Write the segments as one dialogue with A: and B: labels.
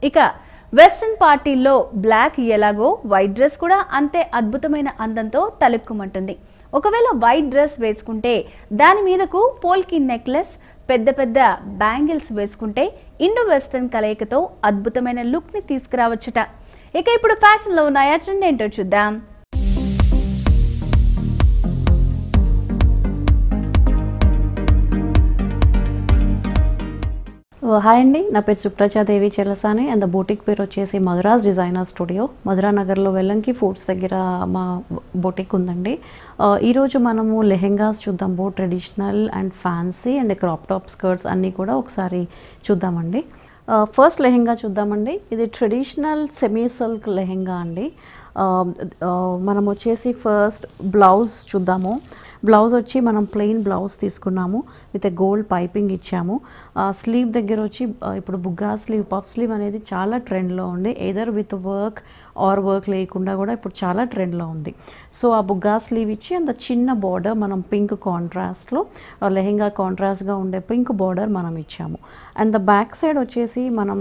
A: ఇక వెస్ట్రన్ పార్టీల్లో బ్లాక్ ఎలాగో వైట్ డ్రెస్ కూడా అంతే అద్భుతమైన అందంతో తలెక్కుమంటుంది ఒకవేళ వైట్ డ్రెస్ వేసుకుంటే దాని మీదకు పోల్కి నెక్లెస్ పెద్ద పెద్ద బ్యాంగిల్స్ వేసుకుంటే ఇండో వెస్ట్రన్ కలయికతో అద్భుతమైన లుక్ని తీసుకురావచ్చుట ఇక ఇప్పుడు ఫ్యాషన్లో ఉన్నాయా ట్రెండ్ ఏంటో చూద్దాం
B: హాయ్ అండి నా పేరు Suprajadevi Chelasani and the boutique పేరు వచ్చేసి మధురాస్ డిజైనర్ స్టూడియో మధురా నగర్లో వెల్లంకి ఫుడ్స్ దగ్గర మా బూటిక్ ఉందండి ఆ, ఈరోజు మనము లెహెంగాస్ చూద్దాం బో traditional and fancy and crop top skirts అన్నీ కూడా ఒకసారి చూద్దామండి ఫస్ట్ లెహెంగా చూద్దామండి ఇది ట్రెడిషనల్ సెమీ సిల్క్ లెహెంగా అండి ఆ, ఆ, మనం వచ్చేసి ఫస్ట్ బ్లౌజ్ చూద్దాము బ్లౌజ్ వచ్చి మనం ప్లెయిన్ బ్లౌజ్ తీసుకున్నాము విత్ గోల్డ్ పైపింగ్ ఇచ్చాము స్లీవ్ దగ్గర వచ్చి ఆ, ఇప్పుడు బుగ్గా స్లీవ్ పఫ్ స్లీవ్ అనేది చాలా ట్రెండ్లో ఉంది either with work or work లేకుండా కూడా ఇప్పుడు చాలా ట్రెండ్లో ఉంది సో ఆ బుగ్గా స్లీవ్ ఇచ్చి అంత చిన్న బార్డర్ మనం పింక్ కాంట్రాస్ట్లో లెహెంగా కాంట్రాస్ట్గా ఉండే పింక్ బార్డర్ మనం ఇచ్చాము అండ్ ద బ్యాక్ సైడ్ వచ్చేసి మనం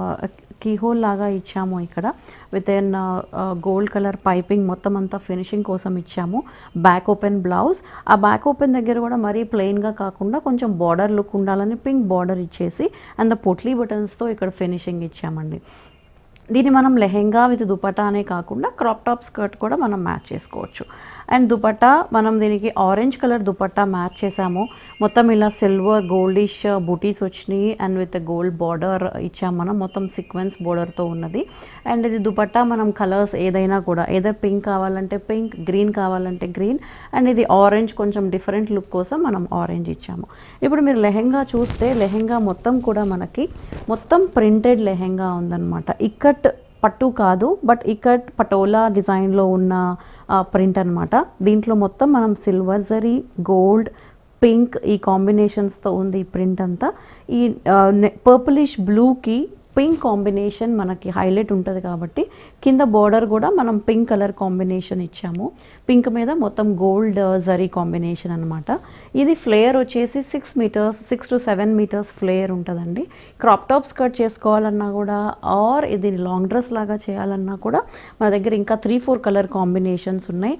B: కీహోల్ లాగా ఇచ్చాము ఇక్కడ with an gold colour piping మొత్తం అంతా ఫినిషింగ్ కోసం ఇచ్చాము బ్యాక్ ఓపెన్ బ్లౌజ్ ఆ బ్యాక్ ఓపెన్ దగ్గర కూడా మరీ ప్లెయిన్గా కాకుండా కొంచెం బార్డర్ లుక్ ఉండాలని పింక్ బార్డర్ ఇచ్చేసి అండ్ ద పొట్లీ బటన్స్తో ఇక్కడ ఫినిషింగ్ ఇచ్చామండి దీన్ని మనం లెహెంగా విత్ దుపట్టా అనే కాకుండా క్రాప్ టాప్ స్కర్ట్ కూడా మనం మ్యాచ్ చేసుకోవచ్చు అండ్ దుపట్టా మనం దీనికి ఆరెంజ్ కలర్ దుపట్టా మ్యాచ్ చేసాము మొత్తం ఇలా సిల్వర్ గోల్డిష్ బూటీస్ వచ్చినాయి అండ్ విత్ గోల్డ్ బార్డర్ ఇచ్చాము మనం మొత్తం సీక్వెన్స్ బార్డర్తో ఉన్నది అండ్ ఇది దుపట్టా మనం కలర్స్ ఏదైనా కూడా ఏదర్ పింక్ కావాలంటే పింక్ గ్రీన్ కావాలంటే గ్రీన్ అండ్ ఇది ఆరెంజ్ కొంచెం డిఫరెంట్ లుక్ కోసం మనం ఆరెంజ్ ఇచ్చాము ఇప్పుడు మీరు లెహెంగా చూస్తే లెహెంగా మొత్తం కూడా మనకి మొత్తం ప్రింటెడ్ లెహెంగా ఉందన్నమాట ఇక్కట్ పట్టు కాదు బట్ ఇక్కట్ పటోలా డిజైన్లో ఉన్న ప్రింట్ అన్నమాట దీంట్లో మొత్తం మనం సిల్వర్ జరీ గోల్డ్ పింక్ ఈ కాంబినేషన్స్తో ఉంది ఈ ప్రింట్ అంతా ఈ పర్పులిష్ బ్లూకి పింక్ కాంబినేషన్ మనకి హైలైట్ ఉంటుంది కాబట్టి కింద బార్డర్ కూడా మనం పింక్ కలర్ కాంబినేషన్ ఇచ్చాము పింక్ మీద మొత్తం గోల్డ్ జరీ కాంబినేషన్ అనమాట ఇది ఫ్లేయర్ వచ్చేసి six metres six to seven metres flare ఉంటుందండి క్రాప్ టాప్ స్కర్ట్ చేసుకోవాలన్నా కూడా ఆర్ ఇది లాంగ్ డ్రెస్ లాగా చేయాలన్నా కూడా మన దగ్గర ఇంకా త్రీ ఫోర్ కలర్ కాంబినేషన్స్ ఉన్నాయి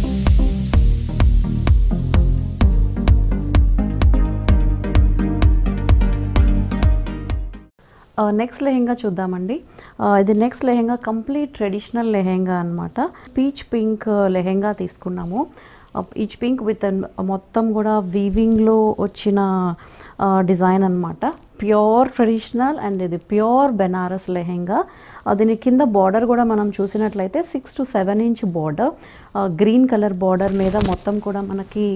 B: నెక్స్ట్ లెహెంగా చూద్దామండి ఆ, ఇది next lehenga complete traditional lehenga అనమాట పీచ్ పింక్ లెహెంగా తీసుకున్నాము పీచ్ పింక్ విత్ మొత్తం కూడా వీవింగ్లో వచ్చిన డిజైన్ అనమాట ప్యూర్ ట్రెడిషనల్ అండ్ ఇది ప్యూర్ బెనారస్ లెహెంగా ఆ, దీని కింద బార్డర్ కూడా మనం చూసినట్లయితే six to seven inch border green colour border మీద మొత్తం కూడా మనకి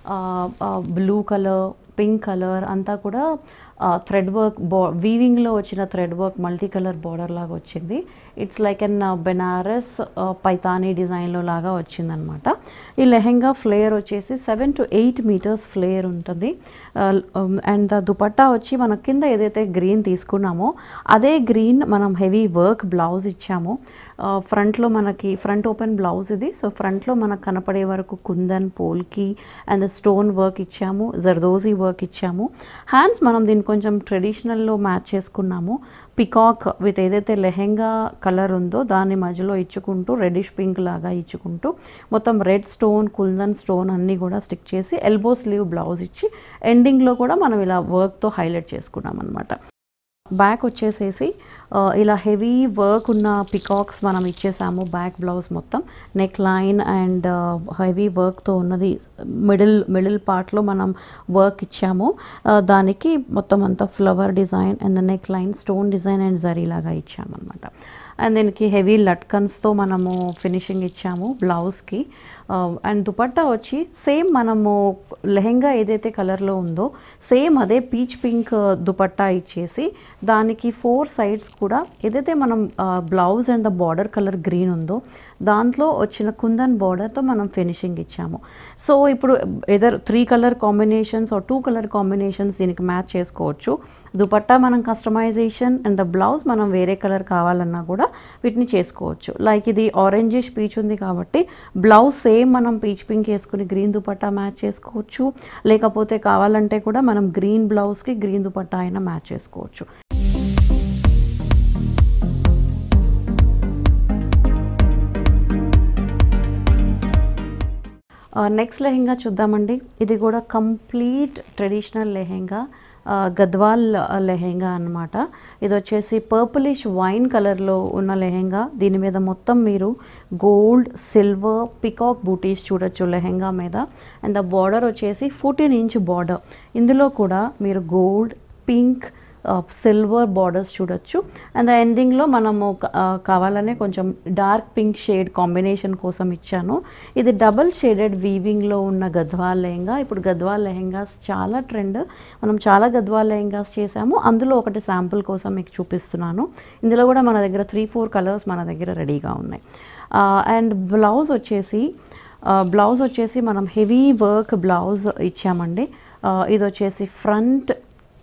B: బ్లూ కలర్ పింక్ కలర్ అంతా కూడా థ్రెడ్ వర్క్ బా వీవింగ్లో వచ్చిన thread work multi colour border లాగా వచ్చింది it's like an Benaras Paithani డిజైన్లో లాగా వచ్చిందనమాట ఈ లెహెంగా ఫ్లేయర్ వచ్చేసి seven to eight metres flare ఉంటుంది అండ్ ద దుపట్టా వచ్చి మన కింద ఏదైతే గ్రీన్ తీసుకున్నామో అదే గ్రీన్ మనం హెవీ వర్క్ బ్లౌజ్ ఇచ్చాము ఫ్రంట్లో మనకి ఫ్రంట్ ఓపెన్ బ్లౌజ్ ఇది సో ఫ్రంట్లో మనకు కనపడే వరకు kundan polki and stone work ఇచ్చాము జర్దోజీ వర్క్ ఇచ్చాము హ్యాండ్స్ మనం దీన్ని కొంచెం ట్రెడిషనల్లో మ్యాచ్ చేసుకున్నాము పికాక్ విత్ ఏదైతే లెహెంగా కలర్ ఉందో దాన్ని మధ్యలో ఇచ్చుకుంటూ రెడిష్ పింక్ లాగా ఇచ్చుకుంటూ మొత్తం రెడ్ స్టోన్ కుల్దన్ స్టోన్ అన్నీ కూడా స్టిక్ చేసి ఎల్బో స్లీవ్ బ్లౌజ్ ఇచ్చి ఎండింగ్లో కూడా మనం ఇలా వర్క్తో హైలైట్ చేసుకున్నాం అనమాట బ్యాక్ వచ్చేసేసి ఆ, ఇలా హెవీ వర్క్ ఉన్న పికాక్స్ మనం ఇచ్చేసాము బ్యాక్ బ్లౌజ్ మొత్తం నెక్ లైన్ అండ్ హెవీ వర్క్తో ఉన్నది మిడిల్ మిడిల్ పార్ట్లో మనం వర్క్ ఇచ్చాము ఆ, దానికి మొత్తం అంతా flower design and neck line stone design and zari లాగా ఇచ్చామన్నమాట అండ్ దీనికి హెవీ లట్కన్స్తో మనము ఫినిషింగ్ ఇచ్చాము బ్లౌజ్కి అండ్ దుపట్టా వచ్చి సేమ్ మనము లెహెంగా ఏదైతే కలర్లో ఉందో సేమ్ అదే పీచ్ పింక్ దుపట్టా ఇచ్చేసి దానికి ఫోర్ సైడ్స్ కూడా ఏదైతే మనం blouse and the border colour green ఉందో దాంట్లో వచ్చిన కుందన్ బార్డర్తో మనం ఫినిషింగ్ ఇచ్చాము సో ఇప్పుడు either three colour combinations or two colour combinations దీనికి మ్యాచ్ చేసుకోవచ్చు దుపట్టా మనం కస్టమైజేషన్ అండ్ ద బ్లౌజ్ మనం వేరే కలర్ కావాలన్నా కూడా వీటిని చేసుకోవచ్చు లైక్ ఇది ఆరెంజిష్ పీచ్ ఉంది కాబట్టి బ్లౌజ్ సేమ్ మనం పీచ్ పింక్ వేసుకుని గ్రీన్ దుపట్టా మ్యాచ్ చేసుకోవచ్చు లేకపోతే కావాలంటే కూడా మనం గ్రీన్ బ్లౌజ్కి గ్రీన్ దుపట్టా అయినా మ్యాచ్ చేసుకోవచ్చు నెక్స్ట్ లెహెంగా చూద్దామండి ఇది కూడా కంప్లీట్ ట్రెడిషనల్ లెహెంగా ఆ, గద్వాల్ లెహెంగా అన్నమాట ఇది వచ్చేసి పర్పులిష్ వైన్ కలర్లో ఉన్న లెహెంగా దీని మీద మొత్తం మీరు గోల్డ్ సిల్వర్ పికాక్ బూటీస్ చూడొచ్చు లెహెంగా మీద అండ్ ద బార్డర్ వచ్చేసి ఫోర్టీన్ ఇంచ్ బార్డర్ ఇందులో కూడా మీరు గోల్డ్ పింక్ సిల్వర్ బార్డర్స్ చూడొచ్చు అండ్ ఎండింగ్లో మనము క- ఆ, కావాలనే కొంచెం డార్క్ పింక్ షేడ్ కాంబినేషన్ కోసం ఇచ్చాను ఇది డబల్ షేడెడ్ వీవింగ్లో ఉన్న గద్వాల్ లెహంగా ఇప్పుడు గద్వాల్ లెహంగాస్ చాలా ట్రెండ్ మనం చాలా గద్వాల్ లెహంగాస్ చేసాము అందులో ఒకటి శాంపుల్ కోసం మీకు చూపిస్తున్నాను ఇందులో కూడా మన దగ్గర త్రీ ఫోర్ కలర్స్ మన దగ్గర రెడీగా ఉన్నాయి అండ్ బ్లౌజ్ వచ్చేసి బ్లౌజ్ వచ్చేసి మనం హెవీ వర్క్ బ్లౌజ్ ఇచ్చామండి ఆ, ఇది వచ్చేసి ఫ్రంట్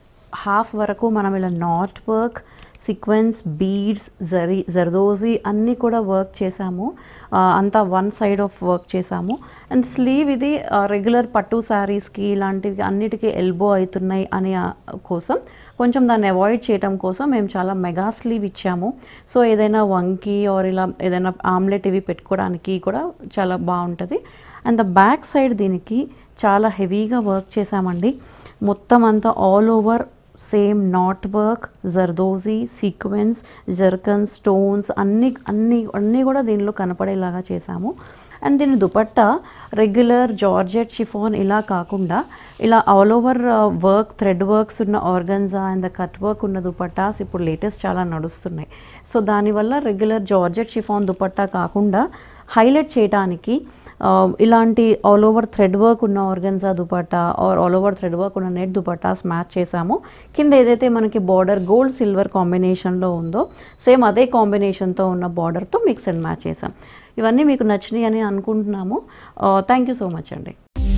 B: హాఫ్ వరకు మనం ఇలా knot work sequence beads zari zardozi అన్నీ కూడా వర్క్ చేసాము ఆ, అంతా వన్ సైడ్ ఆఫ్ వర్క్ చేసాము అండ్ స్లీవ్ ఇది రెగ్యులర్ పట్టు శారీస్కి ఇలాంటివి అన్నిటికీ ఎల్బో అవుతున్నాయి అని ఆ, కోసం కొంచెం దాన్ని అవాయిడ్ చేయడం కోసం మేము చాలా మెగా స్లీవ్ ఇచ్చాము సో ఏదైనా వంకి ఆర్ ఇలా ఏదైనా ఆమ్లెట్ ఇవి పెట్టుకోవడానికి కూడా చాలా బాగుంటుంది అండ్ ద బ్యాక్ సైడ్ దీనికి చాలా హెవీగా వర్క్ చేసామండి మొత్తం అంతా all over same knot work zardozi sequence zircon stones అన్ని అన్ని అన్నీ కూడా దీనిలో కనపడేలాగా చేశాము అండ్ దీని దుపట్టా రెగ్యులర్ జార్జెట్ షిఫాన్ ఇలా కాకుండా ఇలా all over work thread works ఉన్న organza and the cut work ఉన్న దుపట్టాస్ ఇప్పుడు లేటెస్ట్ చాలా నడుస్తున్నాయి సో దానివల్ల రెగ్యులర్ జార్జెట్ షిఫాన్ దుపట్టా కాకుండా హైలైట్ చేయడానికి ఆ, ఇలాంటి ఆల్ ఓవర్ థ్రెడ్ వర్క్ ఉన్న organza dupatta or all over thread work ఉన్న నెట్ దుపట్టాస్ మ్యాచ్ చేసాము కింద ఏదైతే మనకి బార్డర్ గోల్డ్ సిల్వర్ కాంబినేషన్లో ఉందో సేమ్ అదే కాంబినేషన్తో ఉన్న బార్డర్తో మిక్స్ అండ్ మ్యాచ్ చేసాం ఇవన్నీ మీకు నచ్చినాయి అని అనుకుంటున్నాము థ్యాంక్ యూ సో మచ్ అండి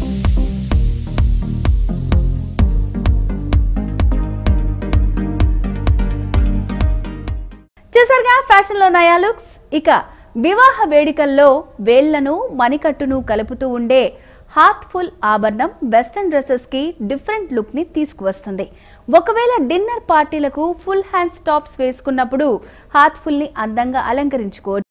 A: చూసారుగా ఫ్యాషన్లో నయా లుక్స్ ఇక వివాహ వేడుకల్లో వేళ్లను మణికట్టును కలుపుతూ ఉండే హార్ట్ఫుల్ ఆభరణం వెస్టర్న్ డ్రెస్సెస్ కి డిఫరెంట్ లుక్ ని తీసుకువస్తుంది ఒకవేళ డిన్నర్ పార్టీలకు ఫుల్ హ్యాండ్స్ టాప్స్ వేసుకున్నప్పుడు హార్ట్ఫుల్ ని అందంగా అలంకరించుకోవచ్చు